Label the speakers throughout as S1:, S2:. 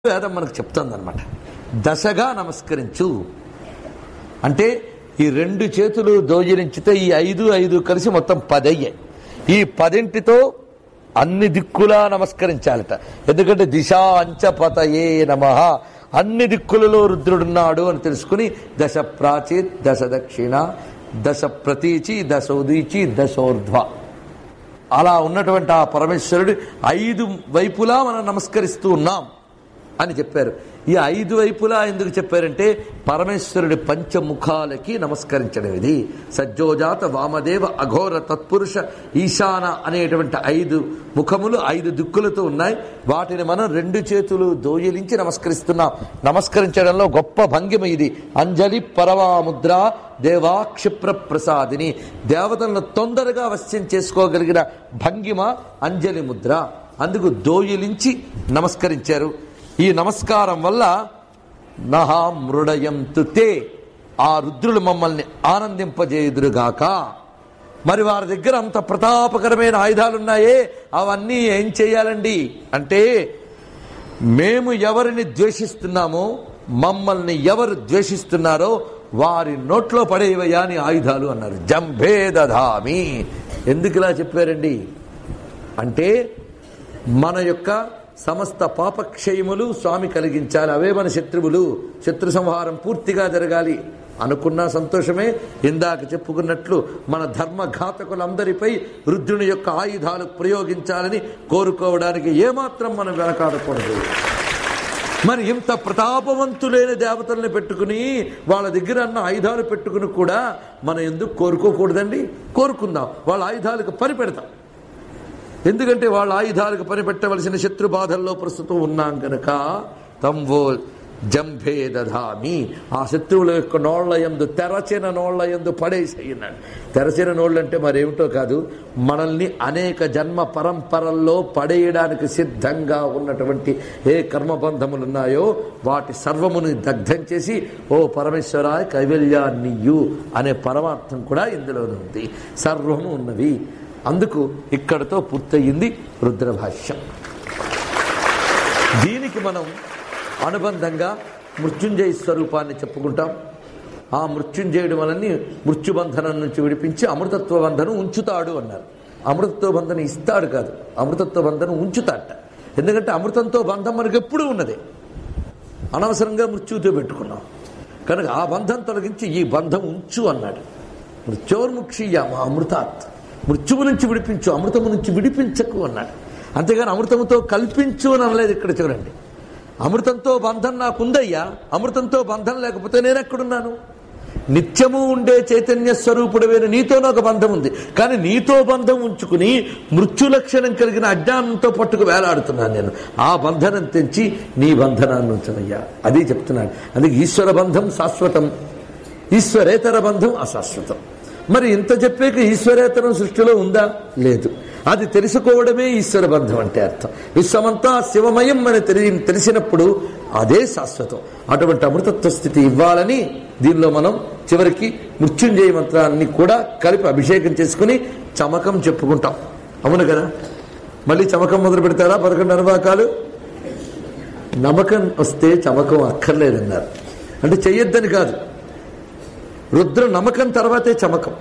S1: వేదం మనకు చెప్తుందన్నమాట దశగా నమస్కరించు అంటే ఈ రెండు చేతులు దోజరించితే ఈ ఐదు ఐదు కలిసి మొత్తం పది అయ్యాయి ఈ పదింటితో అన్ని దిక్కులా నమస్కరించాలట ఎందుకంటే దిశ అంచపతయే నమ అన్ని దిక్కులలో రుద్రుడున్నాడు అని తెలుసుకుని దశ ప్రాచీత్ దశ దక్షిణ దశ ప్రతీచి దశ ఉదీచి దశోర్ధ్వ అలా ఉన్నటువంటి ఆ పరమేశ్వరుడు ఐదు వైపులా మనం నమస్కరిస్తూ ఉన్నాం అని చెప్పారు ఈ ఐదు వైపులా ఎందుకు చెప్పారంటే పరమేశ్వరుడి పంచముఖాలకి నమస్కరించడం ఇది సజ్జోజాత వామదేవ అఘోర తత్పురుష ఈశాన అనేటువంటి ఐదు ముఖములు ఐదు దిక్కులతో ఉన్నాయి వాటిని మనం రెండు చేతులు దోయలించి నమస్కరిస్తున్నాం నమస్కరించడంలో గొప్ప భంగిమ ఇది అంజలి పరమాముద్ర దేవా క్షిప్ర ప్రసాదిని దేవతలను తొందరగా వశ్యం చేసుకోగలిగిన భంగిమ అంజలి ముద్ర అందుకు దోయలించి నమస్కరించారు ఈ నమస్కారం వల్ల నహా మృడయం తే ఆ రుద్రులు మమ్మల్ని ఆనందింపజేయుదురుగాక మరి వారి దగ్గర అంత ప్రతాపకరమైన ఆయుధాలున్నాయే అవన్నీ ఏం చేయాలండి అంటే మేము ఎవరిని ద్వేషిస్తున్నామో మమ్మల్ని ఎవరు ద్వేషిస్తున్నారో వారి నోట్లో పడేవయ్యా అని ఆయుధాలు అన్నారు జంభేదధామి ఎందుకు ఇలా చెప్పారండి అంటే మన యొక్క సమస్త పాపక్షయములు స్వామి కలిగించాలి అవే మన శత్రువులు శత్రు సంహారం పూర్తిగా జరగాలి అనుకున్న సంతోషమే ఇందాక చెప్పుకున్నట్లు మన ధర్మఘాతకులందరిపై రుద్రుని యొక్క ఆయుధాలు ప్రయోగించాలని కోరుకోవడానికి ఏమాత్రం మనం వెనకాడకూడదు మరి ఇంత ప్రతాపవంతులైన దేవతల్ని పెట్టుకుని వాళ్ళ దగ్గర అన్న ఆయుధాలు పెట్టుకుని కూడా మనం ఎందుకు కోరుకోకూడదండి కోరుకుందాం వాళ్ళ ఆయుధాలకు పని పెడతాం ఎందుకంటే వాళ్ళ ఆయుధాలకు పనిపెట్టవలసిన శత్రు బాధల్లో ప్రస్తుతం ఉన్నాం గనక తంవో జంభే దధామి ఆ శత్రువుల యొక్క నోళ్ల ఎందు తెరచిన నోళ్ల ఎందు పడేసేయన్నాడు తెరచిన నోళ్ళు అంటే మరేమిటో కాదు మనల్ని అనేక జన్మ పరంపరల్లో పడేయడానికి సిద్ధంగా ఉన్నటువంటి ఏ కర్మబంధములు ఉన్నాయో వాటి సర్వముని దగ్ధం చేసి ఓ పరమేశ్వర కైవల్యాన్నియు అనే పరమార్థం కూడా ఇందులోనే ఉంది సర్వము ఉన్నవి అందుకు ఇక్కడతో పూర్తయింది రుద్రభాష్యం దీనికి మనం అనుబంధంగా మృత్యుంజయ స్వరూపాన్ని చెప్పుకుంటాం ఆ మృత్యుంజయుడు మనల్ని మృత్యుబంధనం నుంచి విడిపించి అమృతత్వ బంధనం ఉంచుతాడు అన్నారు అమృతత్వ బంధనం ఇస్తాడు కాదు అమృతత్వ బంధనం ఉంచుతాడట ఎందుకంటే అమృతంతో బంధం మనకు ఎప్పుడూ ఉన్నదే అనవసరంగా మృత్యుతో పెట్టుకున్నాం కనుక ఆ బంధం తొలగించి ఈ బంధం ఉంచు అన్నాడు మృత్యోర్ముక్షీయామ అమృతాత్ మృత్యువు నుంచి విడిపించు అమృతము నుంచి విడిపించకు అన్నాడు అంతేగాని అమృతముతో కల్పించు అని అనలేదు ఇక్కడ చూడండి అమృతంతో బంధం నాకుందయ్యా అమృతంతో బంధం లేకపోతే నేను ఎక్కడున్నాను నిత్యము ఉండే చైతన్య స్వరూపుడమైన నీతో నాకు బంధం ఉంది కానీ నీతో బంధం ఉంచుకుని మృత్యు లక్షణం కలిగిన అజ్ఞానంతో పట్టుకు వేలాడుతున్నాను నేను ఆ బంధనం తెంచి నీ బంధనాన్ని ఉంచనయ్యా అది చెప్తున్నాడు అందుకే ఈశ్వర బంధం శాశ్వతం ఈశ్వరేతర బంధం అశాశ్వతం మరి ఇంత చెప్పాక ఈశ్వరేతరం సృష్టిలో ఉందా లేదు అది తెలుసుకోవడమే ఈశ్వర బంధం అంటే అర్థం విశ్వమంతా శివమయం అని తెలి తెలిసినప్పుడు అదే శాశ్వతం అటువంటి అమృతత్వ స్థితి ఇవ్వాలని దీనిలో మనం చివరికి మృత్యుంజయ మంత్రాన్ని కూడా కలిపి అభిషేకం చేసుకుని చమకం చెప్పుకుంటాం అవును కదా మళ్ళీ చమకం మొదలు పెడతారా పదకొండు అనువాకాలు నమ్మకం వస్తే చమకం అక్కర్లేదన్నారు అంటే చెయ్యొద్దని కాదు రుద్ర నమ్మకం తర్వాతే చమకం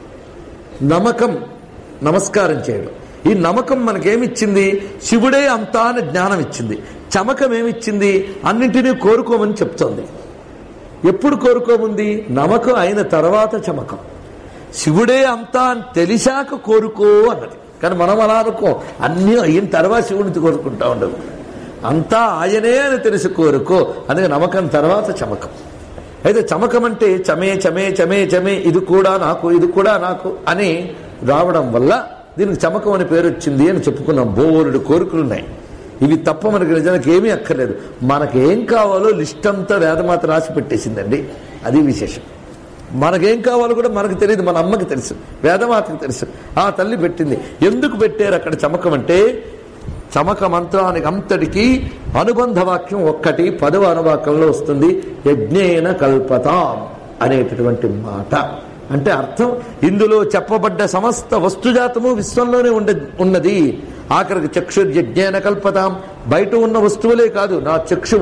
S1: నమ్మకం నమస్కారం చేయడం ఈ నమ్మకం మనకేమిచ్చింది శివుడే అంతా అని జ్ఞానం ఇచ్చింది చమకం ఏమిచ్చింది అన్నింటినీ కోరుకోమని చెప్తోంది ఎప్పుడు కోరుకోముంది నమ్మకం అయిన తర్వాత చమకం శివుడే అంతా అని తెలిసాక కోరుకో అన్నది కానీ మనం అలా అనుకో అన్నీ అయిన తర్వాత శివుడిని కోరుకుంటా ఉండదు అంతా ఆయనే అని తెలిసి కోరుకో అందుకే నమ్మకం తర్వాత చమకం అయితే చమకం అంటే చమే చమే చమే చమే ఇది కూడా నాకు ఇది కూడా నాకు అని రావడం వల్ల దీనికి చమకం అని పేరు వచ్చింది అని చెప్పుకున్నాం బోరుడు కోరికలు ఉన్నాయి ఇవి తప్ప మనకి నిజానికి ఏమీ అక్కర్లేదు మనకేం కావాలో లిస్ట్ అంతా వేదమాత రాసి పెట్టేసిందండి అది విశేషం మనకేం కావాలో కూడా మనకు తెలియదు మన అమ్మకి తెలుసు వేదమాతకి తెలుసు ఆ తల్లి పెట్టింది ఎందుకు పెట్టారు అక్కడ చమకం అంటే చమక మంత్రానికి అంతటికి అనుబంధ వాక్యం ఒక్కటి పదవ అనువాక్యంలో వస్తుంది యజ్ఞేన కల్పతాం అనేటటువంటి మాట అంటే అర్థం ఇందులో చెప్పబడ్డ సమస్త వస్తుజాతము విశ్వంలోనే ఉండ ఉన్నది ఆఖరికి చక్షుర్యజ్ఞాన కల్పతాం బయట ఉన్న వస్తువులే కాదు నా చక్షు